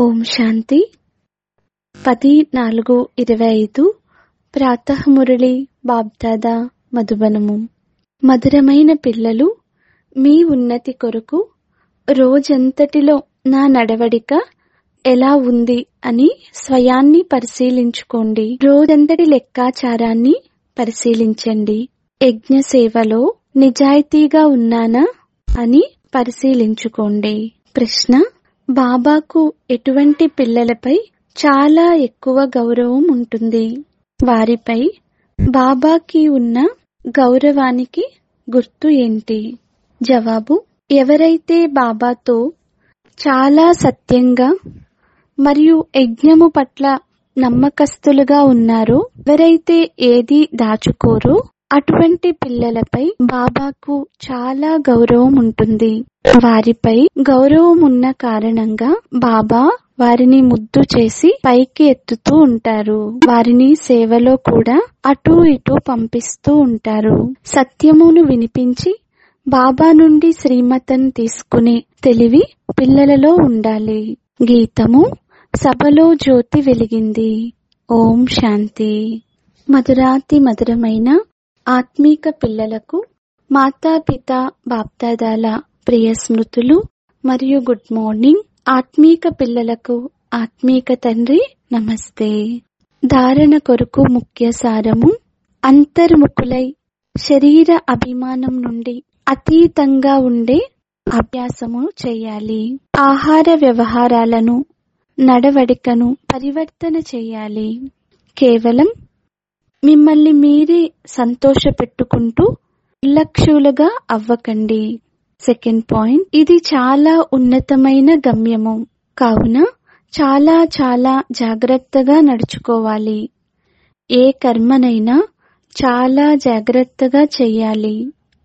ఓం శాంతి పది నాలుగు ఇరవై ఐదు ప్రాతఃమురళి బాబ్దాదా మధుబనము మధురమైన పిల్లలు మీ ఉన్నతి కొరకు రోజంతటిలో నా నడవడిక ఎలా ఉంది అని స్వయాన్ని పరిశీలించుకోండి రోజంతటి లెక్కాచారాన్ని పరిశీలించండి యజ్ఞ సేవలో నిజాయితీగా ఉన్నానా అని పరిశీలించుకోండి ప్రశ్న బాబాకు ఎటువంటి పిల్లలపై చాలా ఎక్కువ గౌరవం ఉంటుంది వారిపై బాబాకి ఉన్న గౌరవానికి గుర్తు ఏంటి జవాబు ఎవరైతే బాబాతో చాలా సత్యంగా మరియు యజ్ఞము పట్ల నమ్మకస్తులుగా ఉన్నారో ఎవరైతే ఏది దాచుకోరో అటువంటి పిల్లలపై బాబాకు చాలా గౌరవం ఉంటుంది వారిపై గౌరవం ఉన్న కారణంగా బాబా వారిని ముద్దు చేసి పైకి ఎత్తుతూ ఉంటారు వారిని సేవలో కూడా అటు ఇటు పంపిస్తూ ఉంటారు సత్యమును వినిపించి బాబా నుండి శ్రీమతం తీసుకునే తెలివి పిల్లలలో ఉండాలి గీతము సభలో జ్యోతి వెలిగింది ఓం శాంతి మధురాతి మధురమైన ఆత్మీక పిల్లలకు మాతాపిత బాప్దాదాల ప్రియ స్మృతులు మరియు గుడ్ మార్నింగ్ ఆత్మీక పిల్లలకు ఆత్మీక తండ్రి నమస్తే ధారణ కొరకు ముఖ్య సారము అంతర్ముఖులై శరీర అభిమానం నుండి అతీతంగా ఉండే అభ్యాసము చేయాలి ఆహార వ్యవహారాలను నడవడికను పరివర్తన చేయాలి కేవలం మిమ్మల్ని మీరే సంతోష పెట్టుకుంటూ నిర్లక్ష్యులుగా అవ్వకండి సెకండ్ పాయింట్ ఇది చాలా ఉన్నతమైన గమ్యము కావున చాలా చాలా జాగ్రత్తగా నడుచుకోవాలి ఏ కర్మనైనా చాలా జాగ్రత్తగా చెయ్యాలి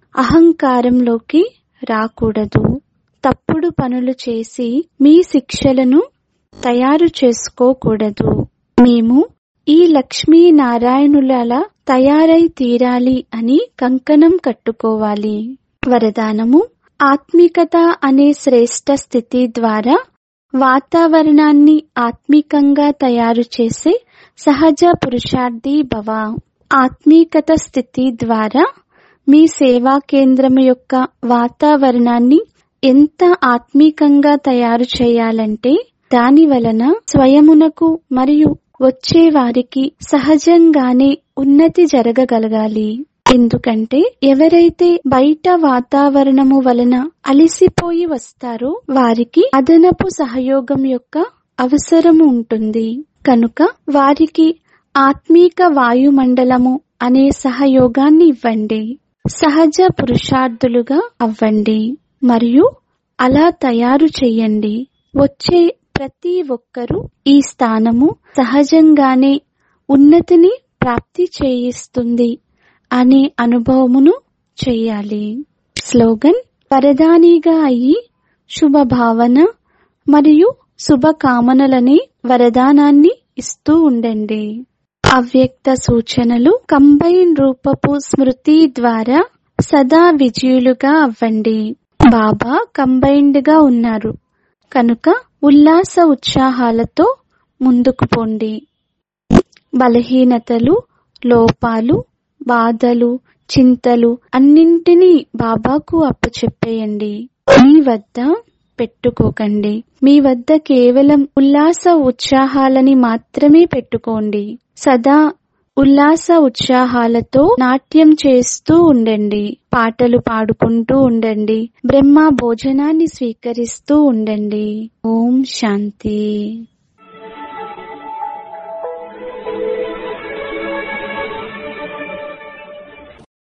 అహంకారంలోకి రాకూడదు తప్పుడు పనులు చేసి మీ శిక్షలను తయారు చేసుకోకూడదు మేము ఈ లక్ష్మీ నారాయణుల తయారై తీరాలి అని కంకణం కట్టుకోవాలి వరదానము ఆత్మికత అనే శ్రేష్ట స్థితి ద్వారా వాతావరణాన్ని ఆత్మికంగా తయారు చేసే సహజ పురుషార్థి భవ ఆత్మీకత స్థితి ద్వారా మీ సేవా కేంద్రం యొక్క వాతావరణాన్ని ఎంత ఆత్మీకంగా తయారు చేయాలంటే దాని వలన స్వయమునకు మరియు వచ్చే వారికి సహజంగానే ఉన్నతి జరగగలగాలి ఎందుకంటే ఎవరైతే బయట వాతావరణము వలన అలిసిపోయి వస్తారో వారికి అదనపు సహయోగం యొక్క అవసరము ఉంటుంది కనుక వారికి ఆత్మీక వాయుమండలము అనే సహయోగాన్ని ఇవ్వండి సహజ పురుషార్థులుగా అవ్వండి మరియు అలా తయారు చెయ్యండి వచ్చే ప్రతి ఒక్కరూ ఈ స్థానము సహజంగానే ఉన్నతిని ప్రాప్తి చేయిస్తుంది అనే అనుభవమును చెయ్యాలి స్లోగన్ వరదానిగా అయి శుభభావన మరియు శుభకామనలని వరదానాన్ని ఇస్తూ ఉండండి అవ్యక్త సూచనలు కంబైన్ రూపపు స్మృతి ద్వారా సదా విజయులుగా అవ్వండి బాబా కంబైన్డ్ గా ఉన్నారు కనుక ఉల్లాస ఉత్సాహాలతో ముందుకు పోండి బలహీనతలు లోపాలు బాధలు చింతలు అన్నింటినీ బాబాకు అప్పచెప్పేయండి మీ వద్ద పెట్టుకోకండి మీ వద్ద కేవలం ఉల్లాస ఉత్సాహాలని మాత్రమే పెట్టుకోండి సదా ఉల్లాస ఉత్సాహాలతో నాట్యం చేస్తూ ఉండండి పాటలు పాడుకుంటూ ఉండండి బ్రహ్మ భోజనాన్ని స్వీకరిస్తూ ఉండండి ఓం శాంతి